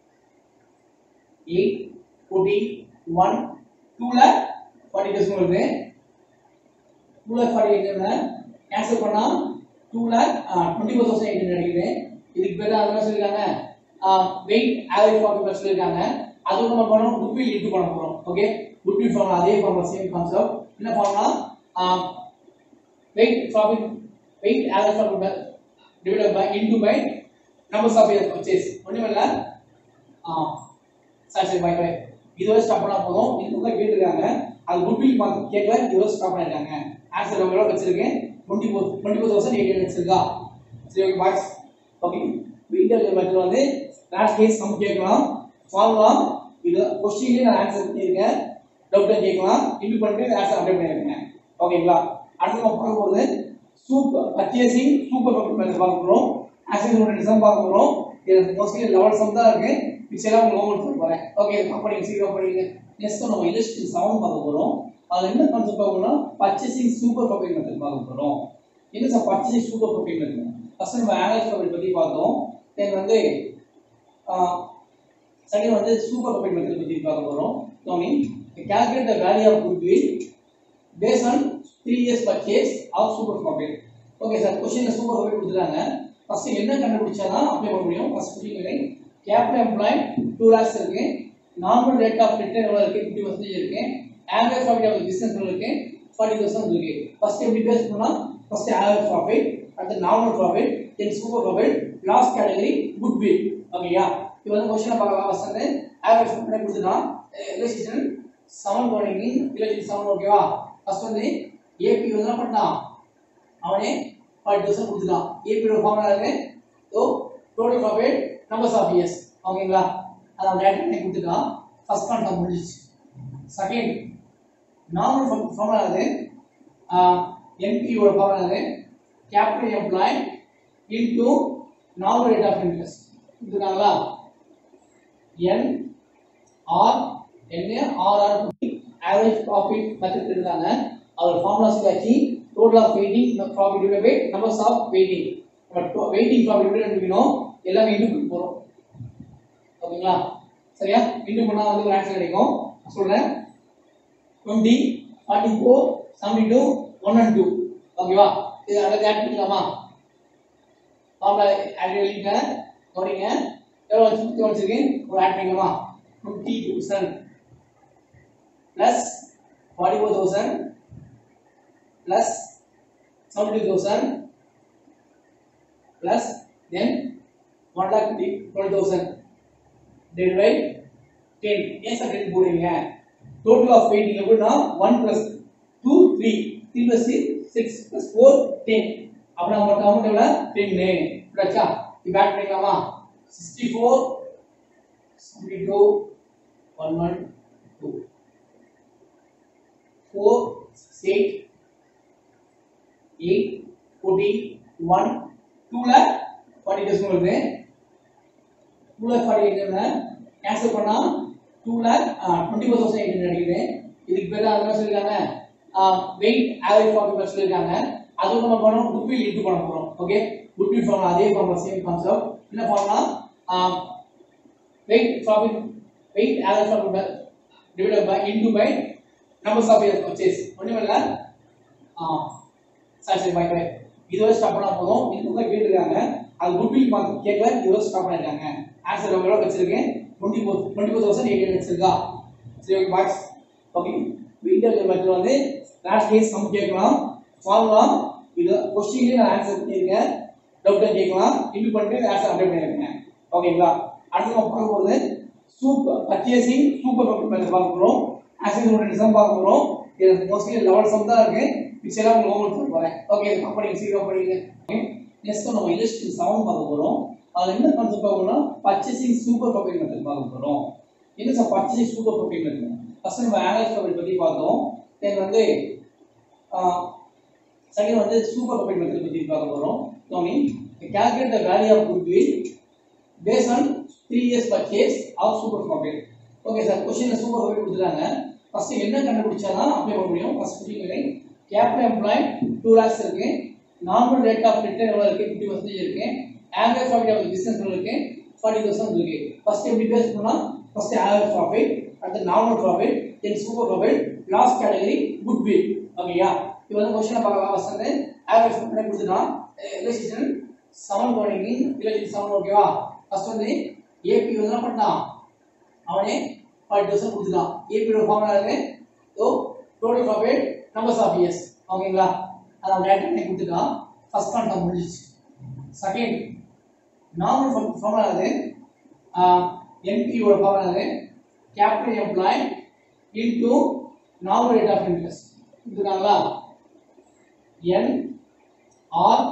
eight fourteen one டூவில் ஃபார்ட்டி டேஸ் வருது டூவில் ஃபார்ட்டி எயிட் கேன்சல் பண்ணால் டூவில் டுவெண்ட்டி ஃபோர் தௌசண்ட் எயிட் கிடைக்குது இதுக்கு பேர் அதெல்லாம் சொல்லியிருக்காங்க வெயிட் ஆவரேஜ் ப்ராஃபிட் சொல்லியிருக்காங்க அது நம்ம பண்ணணும் குட்வில் இன்ட்டு பண்ண போகிறோம் ஓகே குட்வில் ஃபார்முலா அதே ஃபார்முலா சேம் கான்செப்ட் என்ன formula weight profit weight average profit divided by into by numbers of year purchase ஒன்றும் இல்லை சரி சரி பை பை இதோட ஸ்டாப் பண்ணா போதும் இதுக்குள்ள கேட்டிருக்காங்க அது குட்வில் பார்த்து கேட்கல இதோட ஸ்டாப் பண்ணிருக்காங்க ஆன்சர் எவ்வளோ வச்சிருக்கேன் twenty four twenty four thousand eight வச்சிருக்கா சரி okay boys okay interview method வந்து லாஸ்ட் கேஸ் நம்ம கேட்கலாம் ஃபார்முலா இது கொஸ்டின்லேயே நான் ஆன்சர் பண்ணியிருக்கேன் டவுட்டாக கேட்கலாம் இன்டு பண்ணிட்டு ஆன்சர் அப்டேட் பண்ணியிருக்கேன் ஓகேங்களா அடுத்து நம்ம பார்க்க போகிறது super purchasing super profit method பார்க்க போகிறோம் ஆக்சுவலி ஒரு சம் பார்க்க போகிறோம் இது மோஸ்ட்லி லெவல் சம் தான் இருக்கு மிச்சம் எல்லாம் உங்களுக்கு ஹோம்ஒர்க் சொல்ல போகிறேன் ஓகே கம்பெனி சீக்கிரம் படிங்க நெக்ஸ்ட் நம்ம இலஸ்ட்ரேஷன் செவன் பார்க்க போகிறோம் அது என்ன கான்செப்ட் பார்க்கணும்னா பர்ச்சேசிங் சூப்பர் ப்ராஃபிட் மெத்தட் பார்க்க போகிறோம் என்ன sir purchasing super profit method first நம்ம ஆவரேஜ் ப்ராஃபிட் பற்றி பார்த்தோம் தென் வந்து செகண்ட் வந்து சூப்பர் ப்ராஃபிட் மெத்தட் பற்றி பார்க்க போகிறோம் கவனி calculate the value of goodwill based on three years purchase of super profit okay sir கொஸ்டின்ல சூப்பர் ப்ராஃபிட் கொடுத்துருக்காங்க ஃபர்ஸ்ட் என்ன கண்டுபிடிச்சாதான் அப்ளை பண்ண முடியும் ஃபர்ஸ்ட் புரியுங்க கேபிட்டல் எம்ப்ளாய் டூ லேக்ஸ் இருக்கு நார்மல் ரேட் ஆஃப் ரிட்டர்ன் எவ்வளோ இருக்கு ஃபிஃப்டி பர்சன்டேஜ் இருக்கு ஆவரேஜ் ப்ராஃபிட் ஆஃப் பிசினஸ் எவ்வளோ இருக்கு ஃபார்ட்டி தௌசண்ட் இருக்கு ஃபர்ஸ்ட் எப்படி பேஸ் பண்ணலாம் ஃபர்ஸ்ட் ஆவரேஜ் ப்ராஃபிட் அடுத்து normal profit then super profit last category goodwill ஓகேயா இப்போ வந்து கொஸ்டினை பார்க்கலாம் ஃபர்ஸ்ட் வந்து ஆவரேஜ் ப்ராஃபிட் கொடுத்துட்டான் ரிலேஷன் செவன் போனீங்க ரிலேஷன் செவன் ஓகேவா ஃபர்ஸ்ட் வந்து ஏபி வந்து என்ன பண்ணான் அவனே ஃபார்ட்டி தௌசண்ட் கொடுத்துட்டான் ஏபியோட ஃபார்முலா இருக்கு so total profit numbers of years ஓகேங்களா அதை அவன் டேரக்ட் பண்ணி கொடுத்துட்டான் ஃபர்ஸ்ட் கான்டம் முடிஞ்சிச்சு செகண்ட் நார்மல் ஃபார்முலா இது என்பியோட ஃபார்முலா இது capital employ into normal rate of interest கொடுத்துருக்காங்களா என் ஆர் என்ன ஆர்ஆர் ஆவரேஜ் ப்ராஃபிட் மெத்தட் இருக்காங்க அவர் ஃபார்முலாஸ் வச்சு total of weighting profit divide by numbers of weighting but weighting profit எப்படி கண்டுபிடிக்கணும் எல்லாமே இன்டு பண்ண போறோம் ஓகேங்களா சரியா இன்டு பண்ணா வந்து ஒரு ஆன்சர் கிடைக்கும் சொல்றேன் 20 44 72 1 and 2 ஓகேவா இது அடுத்து ஆட் பண்ணிக்கலாமா ஃபார்முலா ஆட் எழுதிட்டேன் கவனிங்க எவ்வளோ வச்சு வச்சிருக்கேன் ஒரு ஆட் பண்ணிக்கலாமா 20000 plus 44000 plus 72000 plus then 1 lakh 20000 divided by 10 ஏன் சார் 10 போடுறீங்க டோட்டல் ஆஃப் வெயிட்டிங் எப்படின்னா 1 plus 2 3 3 plus 6 6 plus 4 10 அப்ப நம்ம மொத்த அமௌண்ட் எவ்வளவு 10 புரியாச்சா இப்போ ஆட் பண்ணிக்கலாமா 64 72 1 1 2 four, eight, eight, fourteen, one, two lakh forty decimal வருது two lakh forty eight cancel பண்ணா two lakh twenty four thousand eight கிடைக்குது இதுக்கு பேர் தான் என்ன சொல்லியிருக்காங்க வெயிட் ஆவரேஜ் ப்ராஃபிட் சொல்லியிருக்காங்க அது நம்ம பண்ணோம் குட்வில் இன்ட்டு பண்ண போகிறோம் ஓகே குட்வில் ஃபார்முலா அதே ஃபார்முலா சேம் கான்செப்ட் என்ன formula weight profit weight average profit divided by into by numbers of years purchase ஒண்ணும் இல்ல ஆ சரி சரி பை பை இதோட ஸ்டாப் பண்ணா போதும் இன்னும் தான் கேட்டிருக்காங்க அது குட்வில் மார்க் கேட்கல இதோட ஸ்டாப் பண்ணிருக்காங்க ஆன்சர் எவ்வளோ வச்சிருக்கேன் twenty four twenty four thousand eight hundred வச்சிருக்கா சரி okay box okay interview method வந்து லாஸ்ட் டேஸ் சம் கேட்கலாம் ஃபார்முலா இது கொஸ்டின்லேயே நான் ஆன்சர் பண்ணியிருக்கேன் டவுட்டாக கேட்கலாம் இன்டு பண்ணிட்டு ஆன்சர் அப்டேட் பண்ணியிருக்கேன் ஓகேங்களா அடுத்து நம்ம பார்க்க போகிறது super purchasing super profit method பார்க்க போகிறோம் ஆக்சுவலி ஒரு டிசம் பார்க்க போகிறோம் இது மோஸ்ட்லி லெவல் சம் தான் இருக்கு மிச்சம் உங்களுக்கு ஹோம்ஒர்க் சொல்ல போகிறேன் ஓகே இது கம்பெனி சீக்கிரம் படிங்க நெக்ஸ்ட் நம்ம இலஸ்ட்ரேஷன் செவன் பார்க்க போகிறோம் அதில் என்ன கான்செப்ட் பார்க்கணும்னா பர்ச்சேசிங் சூப்பர் ப்ராஃபிட் மெத்தட் பார்க்க போகிறோம் என்ன sir purchasing super profit method first நம்ம ஆவரேஜ் ப்ராஃபிட் பற்றி பார்த்தோம் தென் வந்து செகண்ட் வந்து சூப்பர் ப்ராஃபிட் மெத்தட் பற்றி பார்க்க போகிறோம் தோனி calculate the value of goodwill based on three years purchase of super profit okay sir கொஸ்டின்ல சூப்பர் ப்ராஃபிட் கொடுத்துருக்காங்க ஃபர்ஸ்ட் என்ன கண்டுபிடிச்சாதான் அப்ளை பண்ண முடியும் ஃபர்ஸ்ட் புரியுங்க கேபிட்டல் எம்ப்ளாய் டூ லேக்ஸ் இருக்கு நார்மல் ரேட் ஆஃப் ரிட்டர்ன் எவ்வளோ இருக்கு ஃபிஃப்டி பர்சன்டேஜ் இருக்கு ஆவரேஜ் ப்ராஃபிட் ஆஃப் பிசினஸ் எவ்வளோ இருக்கு ஃபார்ட்டி தௌசண்ட் இருக்கு ஃபர்ஸ்ட் எப்படி பேஸ் பண்ணா ஃபர்ஸ்ட் ஆவரேஜ் ப்ராஃபிட் அடுத்து normal profit then super profit last category goodwill ஓகேயா இப்போ வந்து கொஸ்டினை பார்க்கலாம் ஃபர்ஸ்ட் வந்து ஆவரேஜ் ப்ராஃபிட் கொடுத்துட்டான் ரிலேஷன் செவன் போனீங்க ரிலேஷன் செவன் ஓகேவா ஃபர்ஸ்ட் வந்து ஏபி வந்து என்ன பண்ணான் அவனே ஃபார்ட்டி தௌசண்ட் கொடுத்துட்டான் ஏபியோட ஃபார்முலா இருக்கு so total profit numbers of years ஓகேங்களா அதை அவன் டேரக்ட் பண்ணி கொடுத்துட்டான் ஃபர்ஸ்ட் கான்டம் முடிஞ்சிச்சு செகண்ட் நார்மல் ஃபார்முலா இது என்பியோட ஃபார்முலா இது capital employ into normal rate of interest கொடுத்துருக்காங்களா என் ஆர்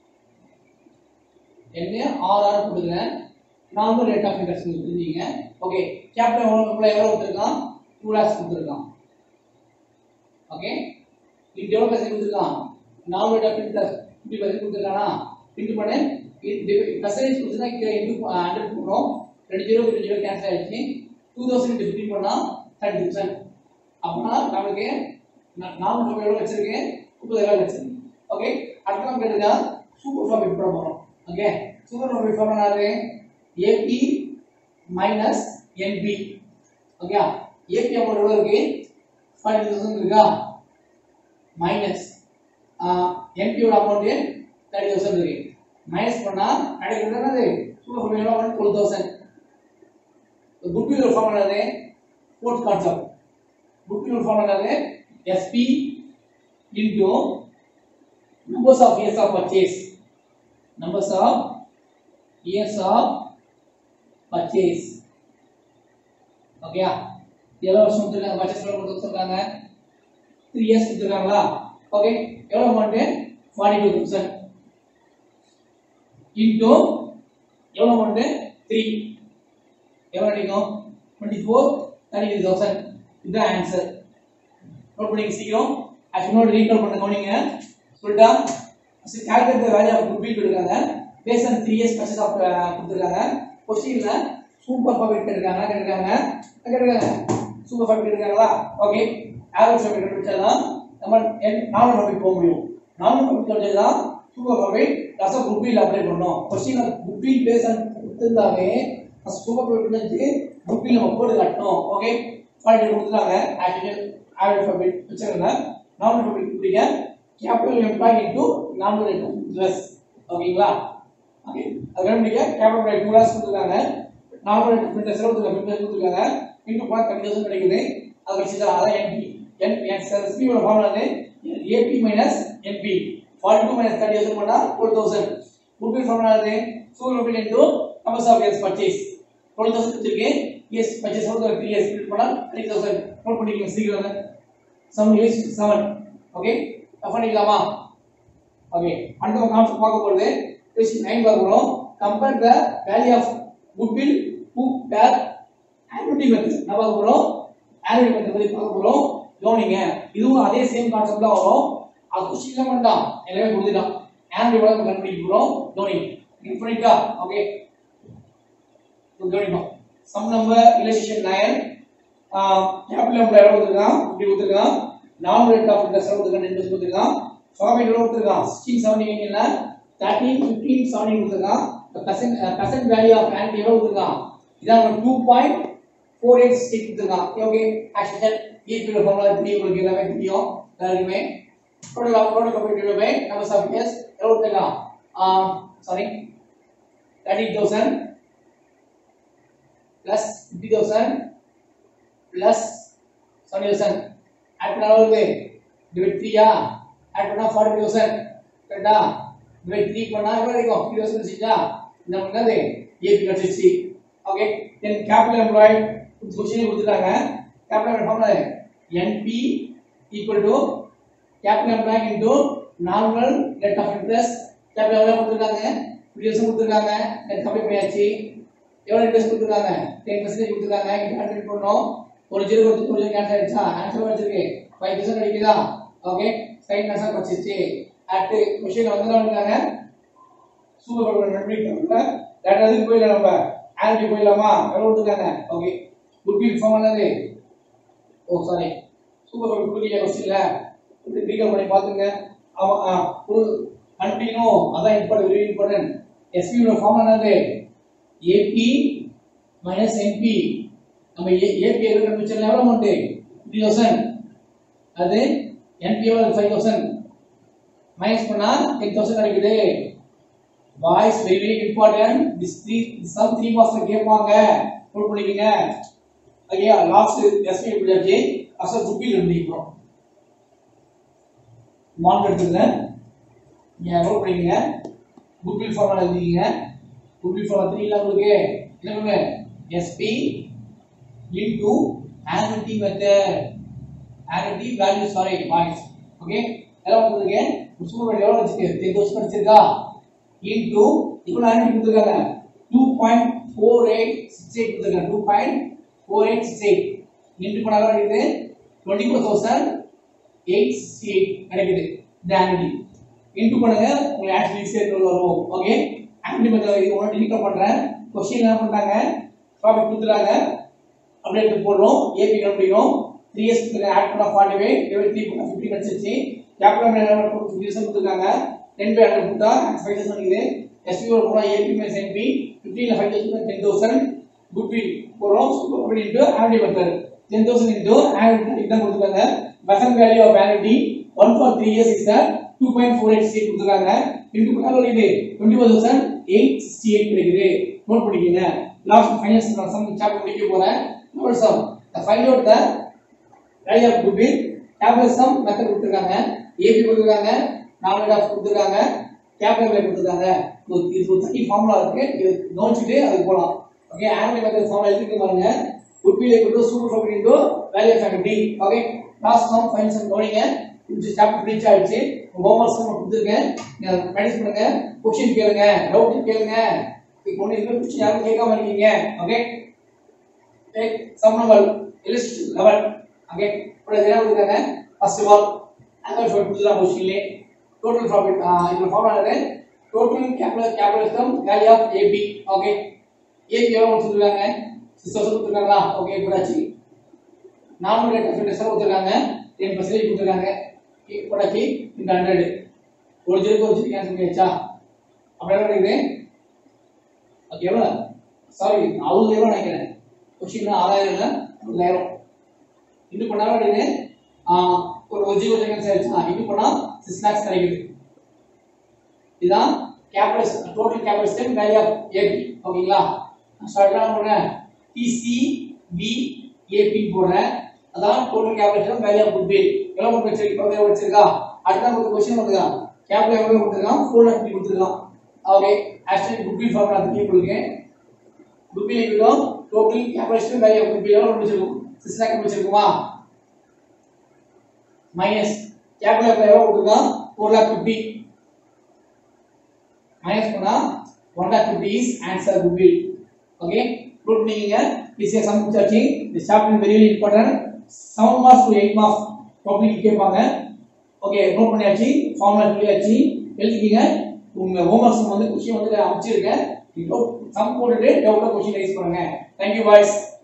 என்ன ஆர்ஆர் கொடுக்குறேன் நார்மல் ரேட் ஆஃப் இன்ட்ரெஸ்ட் கொடுத்துருக்கீங்க ஓகே கேபிட்டல் எம்ப்ளாய் எவ்வளோ கொடுத்துருக்கான் டூ லேக்ஸ் கொடுத்துருக்கான் ஓகே இது எவ்வளோ பர்சன்ட் கொடுத்துருக்கான் normal rate of interest fifty percent கொடுத்துருக்கானா இன்ட்டு பண்ணு பர்சன்டேஜ் கொடுத்துருந்தா கீழே இன்ட்டு ஹண்ட்ரட் போடுறோம் ரெண்டு ஜீரோ ரெண்டு ஜீரோ கேன்சல் ஆயிடுச்சு டூ தௌசண்ட் இன்ட்டு ஃபிஃப்டி பண்ணால் தேர்ட்டி தௌசண்ட் அப்படின்னா நமக்கு நார்மல் ப்ராஃபிட் எவ்வளோ வச்சிருக்கேன் முப்பதாயிரம் வச்சிருக்கேன் ஓகே அடுத்த நம்ம கேட்டுக்கா சூப்பர் ப்ராஃபிட் போட போகிறோம் okay super profit formula AB minus NP okay AB amount எவ்வளோ இருக்கு ஃபார்ட்டி தௌசண்ட் இருக்கா மைனஸ் என்பியோட அமௌண்ட் தேர்ட்டி தௌசண்ட் இருக்கு மைனஸ் பண்ணா கிடைக்கிறது என்னது சூப்பர் ஃபைவ் எவ்வளோ டுவெல் தௌசண்ட் குட்வில் ஃபார்ம் என்னது ஃபோர்த் கான்செப்ட் குட்வில் ஃபார்ம் என்னது SP into numbers of years of purchase numbers of years of purchase ஓகேயா எவ்வளோ வருஷம் கொடுத்துருக்காங்க பர்ச்சேஸ் எவ்வளோ கொடுத்துருக்காங்க த்ரீ இயர்ஸ் கொடுத்துருக்காங்களா ஓகே எவ்வளோ amount forty two thousand into எவ்வளோ அமௌண்ட்டு த்ரீ எவ்வளோ கிடைக்கும் twenty four thirty three thousand இதுதான் ஆன்சர் நோட் பண்ணிங்க சீக்கிரம் ஆக்சுவலி நோட் ரீகால் பண்ண கவனிங்க சொல்லிட்டா கால்குலேட் வேல்யூ ஆஃப் குட் கொடுத்துருக்காங்க base on three years purchase of கொடுத்துருக்காங்க கொஸ்டினில் சூப்பர் பர்ஃபெக்ட் இருக்காங்க கேட்டிருக்காங்க கேட்டிருக்காங்க சூப்பர் பர்ஃபெக்ட் இருக்காங்களா ஓகே ஆவரேஜ் பர்ஃபெக்ட் கண்டுபிடிச்சாதான் நம்ம நார்மல் பர்ஃபெக்ட் போக முடியும் நார்மல் பர்ஃபெக்ட் கண்டுபிடிச்சதான் சூப்பர் பர்ஃபெக்ட் லாஸ்ட்டாக குட் வில் அப்ளை பண்ணணும் question goodwill base on கொடுத்துருந்தாவே சூப்பர் பர்ஃபெக்ட் வச்சு குட் வில் நம்ம போட்டு காட்டணும் ஓகே ஃபார்ட்டி கொடுத்துருக்காங்க ஆக்சுவல் ஆவரேஜ் பர்ஃபெக்ட் வச்சுருங்க நார்மல் பர்ஃபெக்ட் பிடிக்க capital employ into normal interest ஓகேங்களா ஓகே அது கண்டுபிடிக்க கேபிட்டல் எம்ப்ளாய் டூ லாக்ஸ் கொடுத்துருக்காங்க நார்மல் இன்ட்ரெஸ்ட் செலவு இன்ட்ரெஸ்ட் கொடுத்துருக்காங்க இன்டூ போனால் தேர்ட்டி தௌசண்ட் கிடைக்குது அது வச்சு அதான் என்பி என் என் எஸ்பியோட ஃபார்முலா வந்து AP minus NP forty two minus thirty thousand பண்ணால் ஃபோர் தௌசண்ட் குட்வில் ஃபார்முலா வந்து super goodwill into numbers of years purchase twelve thousand வச்சிருக்கேன் இயர்ஸ் பர்ச்சேஸ் வந்து த்ரீ இயர்ஸ் ஸ்பிளிட் பண்ணால் த்ரீ தௌசண்ட் நோட் பண்ணிக்கலாம் சீக்கிரம் seven years seven okay பண்ணிக்கலாமா okay அடுத்த concept பார்க்க போகிறது கொஸ்டின் நைன் பார்க்க போகிறோம் compare the value of goodwill to pair annuity method என்ன பார்க்க போகிறோம் ஆனுட்டி மெத்தட் பற்றி பார்க்க போகிறோம் கவனிங்க இதுவும் அதே சேம் கான்செப்ட் தான் வரும் அது கொஸ்டின் பண்ணிட்டான் எல்லாமே கொடுத்துட்டான் ஆனுட்டி எவ்வளோ கண்டுபிடிக்க போகிறோம் கவனிங்க இது பண்ணிட்டா ஓகே கவனிப்போம் sum number illustration nine capital number எவ்வளோ கொடுத்துருக்கான் இப்படி கொடுத்துருக்கான் நாலு ரேட் ஆஃப் இன்ட்ரெஸ்ட் கொடுத்துருக்கான் இன்ட்ரெஸ்ட் கொடுத்துருக்கான் ஃபார்மேட் எவ்வளோ கொடுத்துருக்கான் சிக்ஸ்டீன் செவன்டீன் இல்லை தேர்ட்டீன் ஃபிஃப்டீன் செவன்டீன் கொடுத்துருக்கான் percent percent value of annuity எவ்வளோ கொடுத்துருக்கான் இதான் two point four eight six கொடுத்துருக்கான் ஓகே ஆக்சுவல் ஈக்குவல் ஃபார்முலா இப்படி உங்களுக்கு எல்லாமே தெரியும் எல்லாருக்குமே total of total complete by numbers of years எவ்வளோ கொடுத்துருக்கான் sorry thirty thousand plus 50,000 plus 70,000 add பண்ணா வருது divide 3 யா add பண்ணா 40,000 கரெக்ட்டா divide 3 பண்ணா எவ்வளவு இருக்கும் 50,000 செஞ்சா இந்த என்னது AP கிடைச்சிச்சு okay then capital employed question கொடுத்துட்டாங்க capital employed formula NP equal to capital employed into normal rate of interest capital எவ்வளவு கொடுத்துருக்காங்க 50,000 கொடுத்துருக்காங்க நெட் கம்மி பண்ணியாச்சு எவ்வளவு இன்ட்ரெஸ்ட் கொடுத்துருக்காங்க டென் பர்சன்டேஜ் கொடுத்துருக்காங்க இங்க ஹண்ட்ரட் பண்ணோம் ஒரு ஜீரோ கொடுத்து ஒரு கேன்சல் ஆயிடுச்சா ஆன்சர் வச்சிருக்கு ஃபைவ் பர்சன்ட் கிடைக்குதா ஓகே சைன் ஆன்சர் வச்சிருச்சு அட் கொஸ்டின் வந்து இருக்காங்க சூப்பர் பவர் நம்பிக்கைங்க டேட்டா எதுக்கு போயிடலாம் நம்ம ஆன்டி போயிடலாமா எவ்வளவு கொடுத்துருக்காங்க ஓகே குட் வில் ஃபார்ம் என்னது ஓ சாரி சூப்பர் பவர் கொடுக்கல கொஸ்டின்ல இப்படி ரீகல் பண்ணி பாத்துங்க அவன் ஒரு கண்டினியூ அதான் இம்பார்ட்டன்ட் வெரி இம்பார்ட்டன்ட் எஸ்பியோட ஃபார்ம் என்னது ஏபி மைனஸ் என்பி நம்ம ஏபி எவ்வளோ கண்டுபிடிச்சோம் எவ்வளோ அமௌண்ட் த்ரீ தௌசண்ட் அது என்பி எவ்வளோ ஃபைவ் தௌசண்ட் மைனஸ் பண்ணா டென் தௌசண்ட் கிடைக்குது voice very very important this three sum three மார்க்ஸ்ல கேட்பாங்க நோட் பண்ணிக்கங்க ஓகே லாஸ்ட் எஸ்பி எப்படியாச்சு அசல் குப்பில் கண்டுபிடிக்கிறோம் மார்க் எடுத்துக்கிறேன் நீங்கள் நோட் பண்ணிக்கங்க குப்பில் ஃபார்முலா எழுதிக்கங்க குப்பில் ஃபார்முலா த்ரீ இல்லை உங்களுக்கு என்ன பண்ணுங்க SP into annuity method annuity value sorry points okay எல்லாம் கொடுத்துருங்க சூப்பர் எவ்வளோ வச்சிருக்கு டென் தௌசண்ட் படிச்சிருக்கா இன்டூ இவ்வளோ annuity கொடுத்துருக்காங்க two point four eight six eight கொடுத்துருக்காங்க two point four eight six eight into பண்ணாலும் கிடைக்குது twenty four thousand eight sixty eight கிடைக்குது இந்த annuity இன்ட்டு பண்ணுங்க உங்களுக்கு ஆக்சுவலி சேர்த்து வரும் ஓகே annuity method இது ஒன்று டிலீட் பண்ணுறேன் கொஸ்டின் என்ன பண்ணுறாங்க டாபிக் கொடுத்துறாங்க அப்படியே எடுத்து போடுறோம் ஏபி கண்டுபிடிக்கும் த்ரீ இயர்ஸ் ஆட் பண்ண ஃபார்ட்டி ஃபைவ் இருபத்தி த்ரீ பண்ண ஃபிஃப்டி கிடச்சிச்சு கேபிட்டல் ஃபிஃப்டி பர்சன்ட் கொடுத்துருக்காங்க டென் பை ஹண்ட்ரட் கொடுத்தா ஃபைவ் தௌசண்ட் இருக்குது எஸ்பி ஒரு போனால் ஏபி மைனஸ் என்பி ஃபிஃப்டியில் five thousand ten thousand goodwill போகிறோம் அப்படின்ட்டு annuity method ten thousand into annual தான் கொடுத்துருக்காங்க present value of annuity one for three years is two point four eight சி கொடுத்துருக்காங்க இன்டூ பண்ணாலும் இது twenty four thousand eight sixty eight கிடைக்குது note பண்ணிக்கோங்க லாஸ்ட் ஃபைனான்ஸ் சம் சாப்டர் முடிக்க போறேன் note sum find out the value of goodwill capital sum method கொடுத்துருக்காங்க AP கொடுத்துருக்காங்க நாமினேட் ஆஃப் கொடுத்துருக்காங்க கேபிட்டல் வேல்யூ கொடுத்துருக்காங்க இது இது ஒரு தனி ஃபார்முலா இருக்கு இது கவனிச்சுட்டு அதுக்கு போகலாம் ஓகே ஆனுவல் மெத்தட் ஃபார்முலா எழுதிட்டு பாருங்க goodwill equal super profit into value of activity okay last sum fine sum கவனிங்க இது சாப்டர் ஃபினிஷ் ஆயிடுச்சு ஹோம்வொர்க் சம் கொடுத்துருக்கேன் நீங்க ப்ராக்டிஸ் பண்ணுங்க கொஸ்டின் கேளுங்க டவுட் கேளுங்க இப்போ ஒன்று இதுல கொஸ்டின் யாரும் கேட்காம இருக்கீங்க okay take sum number illustration 11 okay இப்போ என்ன கொடுத்தாங்க first of all annual profit கொடுத்துறாங்க கொஸ்டின்ல total profit இந்த ஃபார்முலா என்னது total capital capital sum value of AB okay AB எவ்வளவு கொடுத்துருக்காங்க 6000 கொடுத்துருக்காங்களா ஓகே போடாச்சு நார்மல் ரேட் ஆஃப் இன்ட்ரெஸ்ட் கொடுத்துருக்காங்க 10% கொடுத்துருக்காங்க போடாச்சு இந்த 100 ஒரு ஜீரோ ஒரு ஜீரோ கேன்சல் பண்ணியாச்சா அப்புறம் என்ன இருக்குது ஓகே எவ்வளோ சாரி அறுபதாயிரம் நினைக்கிறேன் கொஸ்டின் ஆறாயிரம் இல்லை அறுபதாயிரம் இன்னும் பண்ணாலும் அப்படின்னு ஒரு ஒரு ஜீரோ செகண்ட்ஸ் ஆயிடுச்சுன்னா இன்னும் பண்ணால் சிக்ஸ் லேக்ஸ் கிடைக்குது இதுதான் capital total capital step value of AP ஓகேங்களா நான் ஸ்டார்ட் பண்ணேன் டிசி பி ஏபி போடுறேன் அதான் total capital step value of goodwill எவ்வளோ கொண்டு வச்சிருக்கு இப்போ எவ்வளோ வச்சிருக்கா அடுத்த நமக்கு கொஸ்டின் வந்துருக்கா கேபிட்டல் எவ்வளோ கொடுத்துருக்கான் ஃபோர் லேக் கொடுத்துருக்கான் ஓகே ஆக்சுவலி குட்வில் ஃபார்முலா திருப்பி கொடுக்கேன் குட்வில் எவ்வளோ total capital value of goodwill எவ்வளோ வச்சிருக்கோம் சிக்ஸ் லேக் வச்சிருக்குமா மைனஸ் கேபிட்டல் எவ்வளோ கொடுத்துருக்கான் ஃபோர் லேக் ஃபிஃப்டி மைனஸ் பண்ணா one lakh fifty is answer goodwill okay note பண்ணிக்கங்க this is sum searching this chapter very very important seven marks to eight marks topic கேட்பாங்க okay note பண்ணியாச்சு formula சொல்லியாச்சு எழுதிக்கிங்க உங்க ஹோம்ஒர்க்ஸ் வந்து கொஸ்டின் வந்து அமைச்சிருக்கேன் இப்போ சம் போட்டுட்டு டவுட்டா கொஸ்டின் ரைஸ் பண்ணுங்க தேங்க்யூ பாய்ஸ்